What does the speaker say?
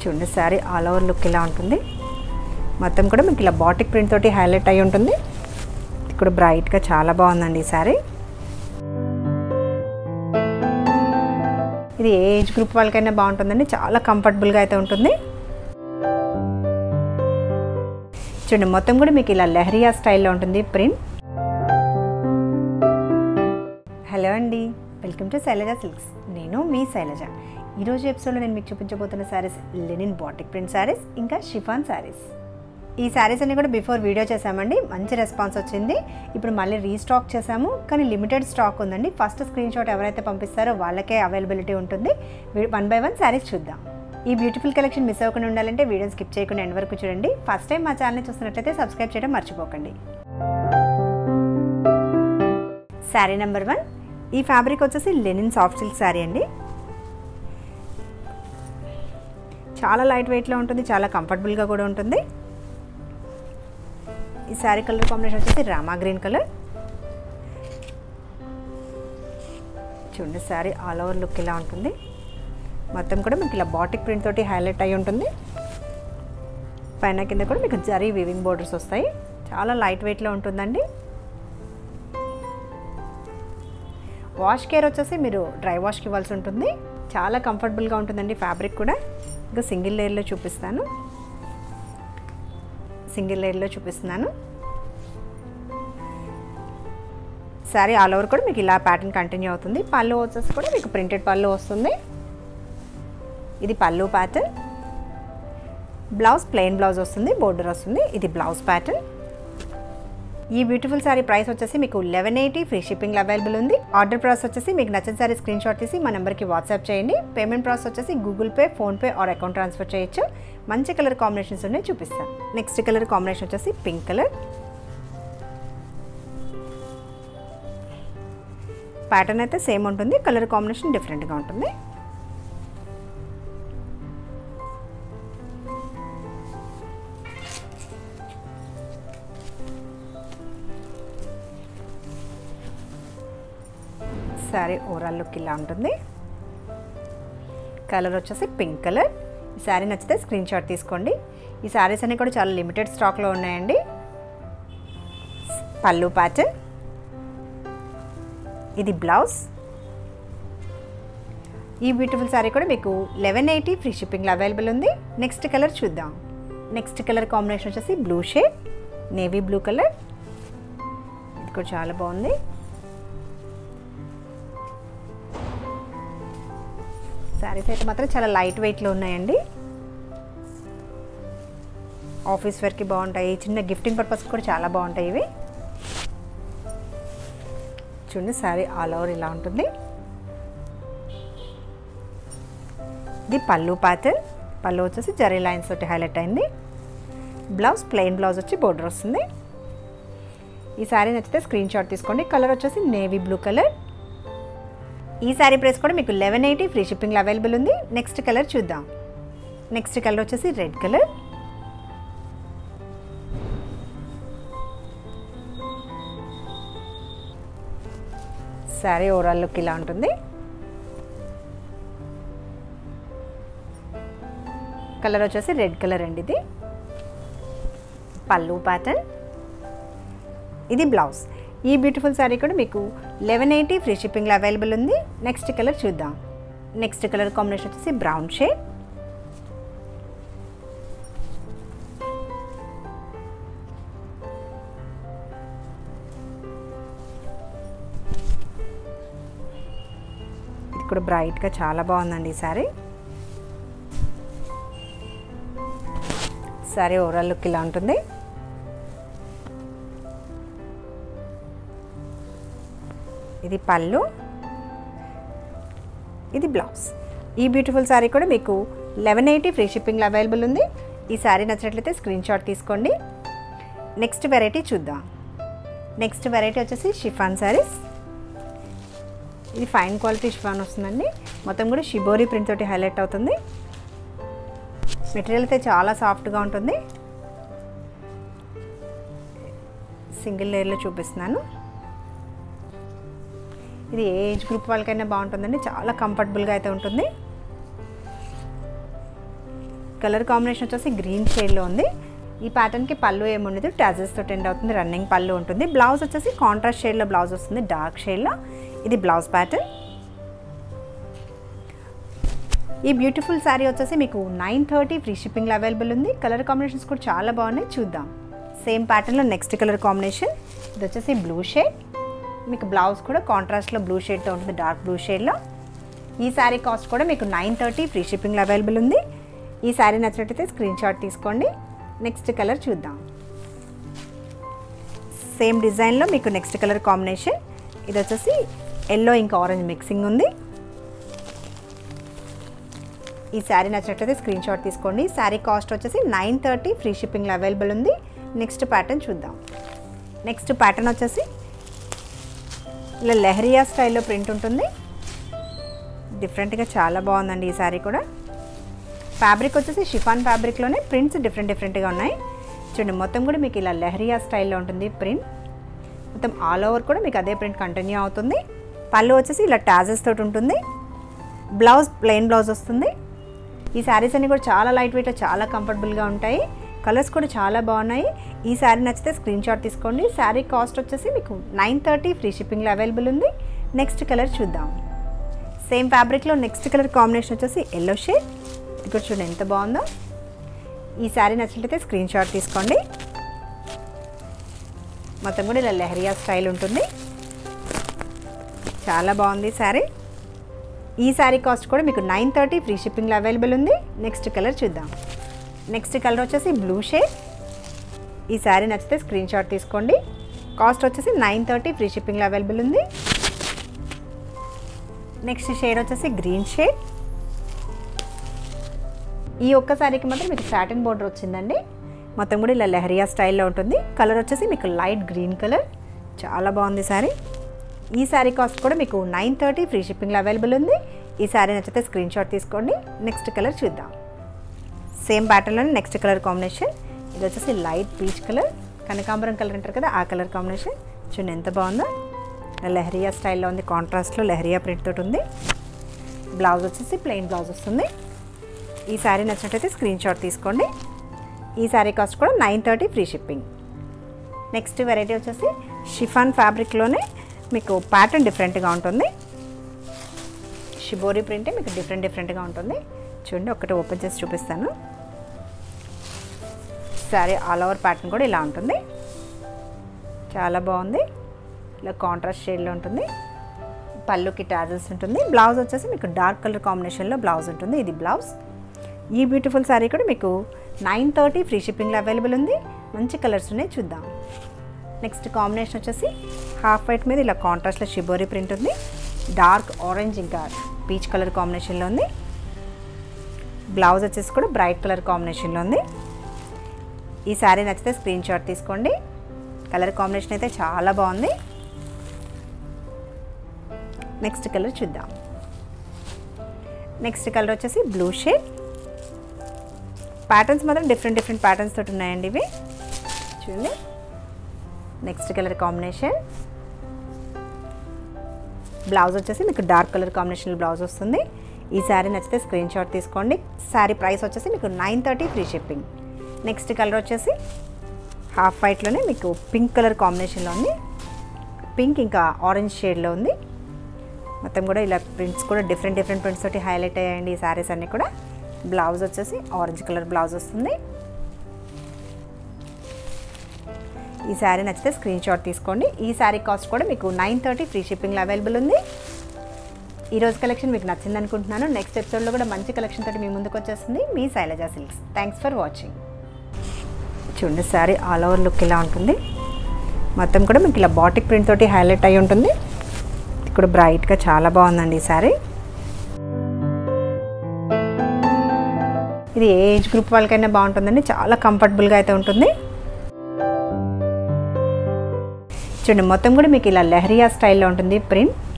చూడండి saree all over look ఇలా ఉంటుంది మొత్తం కూడా మీకు ఇలా బాటిక్ ప్రింట్ తోటి హైలైట్ అయి ఉంటుంది ఇది కూడా బ్రైట్గా చాలా బాగుందండి ఈ శారీ ఇది ఏ ఏజ్ గ్రూప్ వాళ్ళకైనా బాగుంటుందండి చాలా కంఫర్టబుల్గా అయితే ఉంటుంది చూడండి మొత్తం కూడా మీకు ఇలా లెహరియా స్టైల్లో ఉంటుంది ప్రింట్ హలో అండి వెల్కమ్ టు శైలజ సిల్క్స్ నేను మీ శైలజ ఈరోజు ఎపిసోడ్లో నేను మీకు చూపించబోతున్న sarees linen batik print sarees ఇంకా షిఫాన్ శారీస్ ఈ శారీస్ అన్ని కూడా బిఫోర్ వీడియో చేసామండి మంచి రెస్పాన్స్ వచ్చింది ఇప్పుడు మళ్ళీ రీస్టాక్ చేసాము కానీ లిమిటెడ్ స్టాక్ ఉందండి ఫస్ట్ స్క్రీన్ షాట్ ఎవరైతే పంపిస్తారో వాళ్ళకే అవైలబిలిటీ ఉంటుంది వన్ బై వన్ శారీస్ చూద్దాం ఈ బ్యూటిఫుల్ కలెక్షన్ మిస్ అవ్వకుండా ఉండాలంటే వీడియో స్కిప్ చేయకుండా ఎండ్ వరకు చూడండి ఫస్ట్ టైం మా ఛానల్ని చూస్తున్నట్లయితే సబ్స్క్రైబ్ చేయడం మర్చిపోకండి శారీ నెంబర్ వన్ ఈ ఫ్యాబ్రిక్ వచ్చేసి లెనిన్ సాఫ్ట్ సిల్క్ శారీ అండి చాలా లైట్ వెయిట్లో ఉంటుంది చాలా కంఫర్టబుల్గా కూడా ఉంటుంది ఈ శారీ కలర్ కాంబినేషన్ వచ్చేసి రామా గ్రీన్ కలర్ చూడండి శారీ ఆల్ ఓవర్ లుక్ ఇలా ఉంటుంది మొత్తం కూడా మీకు ఇలా బాటిక్ ప్రింట్ తోటి హైలైట్ అయి ఉంటుంది పైన కింద కూడా మీకు జరీ వివింగ్ బోర్డర్స్ వస్తాయి చాలా లైట్ వెయిట్లో ఉంటుందండి వాష్ కేర్ వచ్చేసి మీరు డ్రై వాష్కి ఇవ్వాల్సి ఉంటుంది చాలా కంఫర్టబుల్గా ఉంటుందండి ఫ్యాబ్రిక్ కూడా ఇంకా సింగిల్ లేయర్లో చూపిస్తాను సింగిల్ లేయర్లో చూపిస్తున్నాను శారీ ఆల్ ఓవర్ కూడా మీకు ఇలా ప్యాటర్న్ కంటిన్యూ అవుతుంది పళ్ళు వచ్చేసి కూడా మీకు ప్రింటెడ్ పళ్ళు వస్తుంది ఇది pallu pattern blouse plain blouse వస్తుంది బోర్డర్ వస్తుంది ఇది బ్లౌజ్ ప్యాటర్న్ ఈ బ్యూటిఫుల్ శారీ ప్రైస్ వచ్చేసి మీకు eleven eighty free shipping available ఉంది ఆర్డర్ ప్రాసెస్ వచ్చేసి మీకు నచ్చిన శారీ స్క్రీన్ షాట్ తీసి మా నెంబర్కి వాట్సాప్ చేయండి పేమెంట్ ప్రాసెస్ వచ్చేసి Google Pay PhonePe or account transfer చేయొచ్చు మంచి కలర్ కాంబినేషన్స్ ఉన్నాయి చూపిస్తాను నెక్స్ట్ కలర్ కాంబినేషన్ వచ్చేసి పింక్ కలర్ ప్యాటర్న్ అయితే సేమ్ ఉంటుంది కలర్ కాంబినేషన్ డిఫరెంట్గా ఉంటుంది శారీ ఓవరాల్ లుక్ ఇలా ఉంటుంది కలర్ వచ్చేసి పింక్ కలర్ ఈ శారీ నచ్చితే స్క్రీన్ షాట్ తీసుకోండి ఈ శారీస్ అన్నీ కూడా చాలా లిమిటెడ్ స్టాక్లో ఉన్నాయండి పళ్ళు ప్యాటర్న్ ఇది బ్లౌజ్ ఈ బ్యూటిఫుల్ శారీ కూడా మీకు లెవెన్ ఎయిటీ ఫ్రీ షిప్పింగ్లో అవైలబుల్ ఉంది నెక్స్ట్ కలర్ చూద్దాం నెక్స్ట్ కలర్ కాంబినేషన్ వచ్చేసి blue shade navy blue colour ఇది కూడా చాలా బాగుంది శారీస్ అయితే మాత్రం చాలా లైట్ వెయిట్లో ఉన్నాయండి ఆఫీస్ వేర్కి బాగుంటాయి చిన్న గిఫ్టింగ్ పర్పస్ కూడా చాలా బాగుంటాయి ఇవి చూడండి శారీ ఆల్ ఓవర్ ఇలా ఉంటుంది ఇది పళ్ళు ప్యాటర్న్ పళ్ళు వచ్చేసి జరీ లైన్స్ తోటి హైలైట్ అయింది బ్లౌజ్ ప్లెయిన్ బ్లౌజ్ వచ్చి బోర్డర్ వస్తుంది ఈ శారీ నచ్చితే స్క్రీన్ షాట్ తీసుకోండి కలర్ వచ్చేసి నేవీ బ్లూ కలర్ ఈ శారీ ప్రైస్ కూడా మీకు లెవెన్ ఎయిటీ ఫ్రీ షిప్పింగ్లో అవైలబుల్ ఉంది నెక్స్ట్ కలర్ చూద్దాం నెక్స్ట్ కలర్ వచ్చేసి red colour saree overall look ఇలా ఉంటుంది కలర్ వచ్చేసి రెడ్ కలర్ అండి ఇది పళ్ళు ప్యాటర్న్ ఇది బ్లౌజ్ ఈ బ్యూటిఫుల్ శారీ కూడా మీకు లెవెన్ ఎయిటీ ఫ్రీ షిప్పింగ్లో అవైలబుల్ ఉంది నెక్స్ట్ కలర్ చూద్దాం నెక్స్ట్ కలర్ కాంబినేషన్ వచ్చేసి బ్రౌన్ షేడ్ ఇది కూడా బ్రైట్గా చాలా బాగుందండి ఈ శారీ శారీ ఓవరాల్ లుక్ ఇలా ఉంటుంది ఇది పళ్ళు ఇది బ్లౌజ్ ఈ బ్యూటిఫుల్ శారీ కూడా మీకు లెవెన్ ఎయిటీ ఫ్రీ షిప్పింగ్లో అవైలబుల్ ఉంది ఈ శారీ నచ్చినట్లయితే స్క్రీన్ షాట్ తీసుకోండి నెక్స్ట్ వెరైటీ చూద్దాం నెక్స్ట్ వెరైటీ వచ్చేసి షిఫాన్ శారీస్ ఇది ఫైన్ క్వాలిటీ షిఫాన్ వస్తుందండి మొత్తం కూడా షిబోరీ ప్రింట్ తోటి హైలైట్ అవుతుంది మెటీరియల్ అయితే చాలా సాఫ్ట్గా ఉంటుంది సింగిల్ లేయర్లో చూపిస్తున్నాను ఇది ఏ ఏజ్ గ్రూప్ వాళ్ళకైనా బాగుంటుందండి చాలా కంఫర్టబుల్గా అయితే ఉంటుంది కలర్ కాంబినేషన్ వచ్చేసి గ్రీన్ షేడ్లో ఉంది ఈ ప్యాటర్న్కి పళ్ళు ఏముండదు టాజెస్ తోటి ఎండ్ అవుతుంది రన్నింగ్ పళ్ళు ఉంటుంది బ్లౌజ్ వచ్చేసి కాంట్రాస్ట్ షేడ్లో బ్లౌజ్ వస్తుంది డార్క్ షేడ్లో ఇది బ్లౌజ్ ప్యాటర్న్ ఈ బ్యూటిఫుల్ శారీ వచ్చేసి మీకు నైన్ థర్టీ ఫ్రీ షిప్పింగ్లో అవైలబుల్ ఉంది కలర్ కాంబినేషన్స్ కూడా చాలా బాగున్నాయి చూద్దాం సేమ్ ప్యాటర్న్లో నెక్స్ట్ కలర్ కాంబినేషన్ ఇది వచ్చేసి బ్లూ షేడ్ మీకు బ్లౌజ్ కూడా కాంట్రాస్ట్లో బ్లూ షేడ్తో ఉంటుంది డార్క్ బ్లూ షేడ్లో ఈ శారీ కాస్ట్ కూడా మీకు నైన్ థర్టీ ఫ్రీ షిప్పింగ్లో అవైలబుల్ ఉంది ఈ శారీ నచ్చినట్టయితే స్క్రీన్ షాట్ తీసుకోండి నెక్స్ట్ కలర్ చూద్దాం సేమ్ డిజైన్లో మీకు నెక్స్ట్ కలర్ కాంబినేషన్ ఇది వచ్చేసి ఎల్లో ఇంకా ఆరెంజ్ మిక్సింగ్ ఉంది ఈ శారీ నచ్చినట్లయితే స్క్రీన్ షాట్ తీసుకోండి శారీ కాస్ట్ వచ్చేసి నైన్ థర్టీ ఫ్రీ షిప్పింగ్లో అవైలబుల్ ఉంది నెక్స్ట్ ప్యాటర్న్ చూద్దాం నెక్స్ట్ ప్యాటర్న్ వచ్చేసి ఇలా లెహరియా స్టైల్లో ప్రింట్ ఉంటుంది డిఫరెంట్గా చాలా బాగుందండి ఈ శారీ కూడా ఫ్యాబ్రిక్ వచ్చేసి షిఫాన్ ఫ్యాబ్రిక్లోనే ప్రింట్స్ డిఫరెంట్ డిఫరెంట్గా ఉన్నాయి చూడండి మొత్తం కూడా మీకు ఇలా లెహరియా స్టైల్లో ఉంటుంది ప్రింట్ మొత్తం ఆల్ ఓవర్ కూడా మీకు అదే ప్రింట్ కంటిన్యూ అవుతుంది పళ్ళు వచ్చేసి ఇలా టాజెస్ తోటి ఉంటుంది బ్లౌజ్ ప్లెయిన్ బ్లౌజ్ వస్తుంది ఈ శారీస్ అన్ని కూడా చాలా లైట్ వెయిట్ చాలా కంఫర్టబుల్గా ఉంటాయి కలర్స్ కూడా చాలా బాగున్నాయి ఈ శారీ నచ్చితే స్క్రీన్ షాట్ తీసుకోండి శారీ కాస్ట్ వచ్చేసి మీకు నైన్ థర్టీ ఫ్రీ షిప్పింగ్లో అవైలబుల్ ఉంది నెక్స్ట్ కలర్ చూద్దాం సేమ్ ఫ్యాబ్రిక్లో నెక్స్ట్ కలర్ కాంబినేషన్ వచ్చేసి ఎల్లో షేడ్ ఇక్కడ చూడండి ఎంత బాగుందో ఈ శారీ నచ్చినట్లయితే స్క్రీన్ షాట్ తీసుకోండి మొత్తం కూడా ఇలా లెహరియా స్టైల్ ఉంటుంది చాలా బాగుంది శారీ ఈ శారీ కాస్ట్ కూడా మీకు నైన్ థర్టీ ఫ్రీ షిప్పింగ్లో అవైలబుల్ ఉంది నెక్స్ట్ కలర్ చూద్దాం నెక్స్ట్ కలర్ వచ్చేసి బ్లూ షేడ్ ఈ శారీ నచ్చితే స్క్రీన్ షాట్ తీసుకోండి కాస్ట్ వచ్చేసి నైన్ థర్టీ ఫ్రీ షిప్పింగ్లో అవైలబుల్ ఉంది నెక్స్ట్ షేడ్ వచ్చేసి గ్రీన్ షేడ్ ఈ ఒక్క శారీకి మాత్రం మీకు సాటిన్ బోర్డర్ వచ్చిందండి మొత్తం కూడా ఇలా లెహరియా స్టైల్లో ఉంటుంది కలర్ వచ్చేసి మీకు లైట్ గ్రీన్ కలర్ చాలా బాగుంది శారీ ఈ శారీ కాస్ట్ కూడా మీకు నైన్ థర్టీ ఫ్రీ షిప్పింగ్లో అవైలబుల్ ఉంది ఈ శారీ నచ్చితే స్క్రీన్ షాట్ తీసుకోండి నెక్స్ట్ కలర్ చూద్దాం సేమ్ ప్యాటర్న్లోనే నెక్స్ట్ కలర్ కాంబినేషన్ ఇది వచ్చేసి లైట్ పీచ్ కలర్ కనకాంబరం కలర్ అంటారు కదా ఆ కలర్ కాంబినేషన్ చూడండి ఎంత బాగుందో లెహరియా స్టైల్లో ఉంది కాంట్రాస్ట్లో లెహరియా ప్రింట్ తోటి ఉంది బ్లౌజ్ వచ్చేసి ప్లెయిన్ బ్లౌజ్ వస్తుంది ఈ శారీ నచ్చినట్టయితే స్క్రీన్ షాట్ తీసుకోండి ఈ శారీ కాస్ట్ కూడా nine thirty free shipping next variety వచ్చేసి షిఫాన్ ఫ్యాబ్రిక్లోనే మీకు ప్యాటర్న్ డిఫరెంట్గా ఉంటుంది షిబోరి ప్రింటే మీకు డిఫరెంట్ డిఫరెంట్గా ఉంటుంది చూడండి ఒకటి ఓపెన్ చేసి చూపిస్తాను శారీ ఆల్ ఓవర్ ప్యాటర్న్ కూడా ఇలా ఉంటుంది చాలా బాగుంది ఇలా కాంట్రాస్ట్ షేడ్లో ఉంటుంది పళ్ళుకి టాజల్స్ ఉంటుంది బ్లౌజ్ వచ్చేసి మీకు డార్క్ కలర్ కాంబినేషన్లో బ్లౌజ్ ఉంటుంది ఇది బ్లౌజ్ ఈ బ్యూటిఫుల్ శారీ కూడా మీకు నైన్ థర్టీ ఫ్రీ షిప్పింగ్లో అవైలబుల్ ఉంది మంచి కలర్స్ ఉన్నాయి చూద్దాం నెక్స్ట్ కాంబినేషన్ వచ్చేసి హాఫ్ వైట్ మీద ఇలా కాంట్రాస్ట్లో షిబోరి ప్రింట్ ఉంది డార్క్ ఆరెంజ్ ఇంకా పీచ్ కలర్ కాంబినేషన్లో ఉంది బ్లౌజ్ వచ్చేసి కూడా బ్రైట్ కలర్ కాంబినేషన్లో ఉంది ఈ శారీ నచ్చితే స్క్రీన్ షాట్ తీసుకోండి కలర్ కాంబినేషన్ అయితే చాలా బాగుంది నెక్స్ట్ కలర్ చూద్దాం నెక్స్ట్ కలర్ వచ్చేసి బ్లూ షేడ్ ప్యాటర్న్స్ మాత్రం డిఫరెంట్ డిఫరెంట్ ప్యాటర్న్స్ తోటి ఉన్నాయండి ఇవి చూడండి నెక్స్ట్ కలర్ కాంబినేషన్ బ్లౌజ్ వచ్చేసి మీకు డార్క్ కలర్ కాంబినేషన్ బ్లౌజ్ వస్తుంది ఈ శారీ నచ్చితే స్క్రీన్ షాట్ తీసుకోండి శారీ ప్రైస్ వచ్చేసి మీకు nine thirty free shipping next colour వచ్చేసి హాఫ్ వైట్లోనే మీకు పింక్ కలర్ కాంబినేషన్లో ఉంది పింక్ ఇంకా ఆరెంజ్ షేడ్లో ఉంది మొత్తం కూడా ఇలా ప్రింట్స్ కూడా డిఫరెంట్ డిఫరెంట్ ప్రింట్స్ తోటి హైలైట్ అయ్యాయండి ఈ శారీస్ అన్నీ కూడా బ్లౌజ్ వచ్చేసి ఆరెంజ్ కలర్ బ్లౌజ్ వస్తుంది ఈ శారీ నచ్చితే స్క్రీన్ షాట్ తీసుకోండి ఈ శారీ కాస్ట్ కూడా మీకు నైన్ థర్టీ ఫ్రీ షిప్పింగ్లో అవైలబుల్ ఉంది ఈ రోజు కలెక్షన్ మీకు నచ్చింది అనుకుంటున్నాను నెక్స్ట్ ఎపిసోడ్లో కూడా మంచి కలెక్షన్ తోటి మీ ముందుకు వచ్చేస్తుంది మీ Shailaja Silks thanks for watching చూడండి శారీ ఆల్ ఓవర్ లుక్ ఇలా ఉంటుంది మొత్తం కూడా మీకు ఇలా బాటిక్ ప్రింట్ తోటి హైలైట్ అయి ఉంటుంది ఇక్కడ బ్రైట్గా చాలా బాగుందండి ఈ శారీ ఇది ఏ ఏజ్ గ్రూప్ వాళ్ళకైనా బాగుంటుందండి చాలా కంఫర్టబుల్గా అయితే ఉంటుంది చూడండి మొత్తం కూడా మీకు ఇలా లెహరియా స్టైల్లో ఉంటుంది ప్రింట్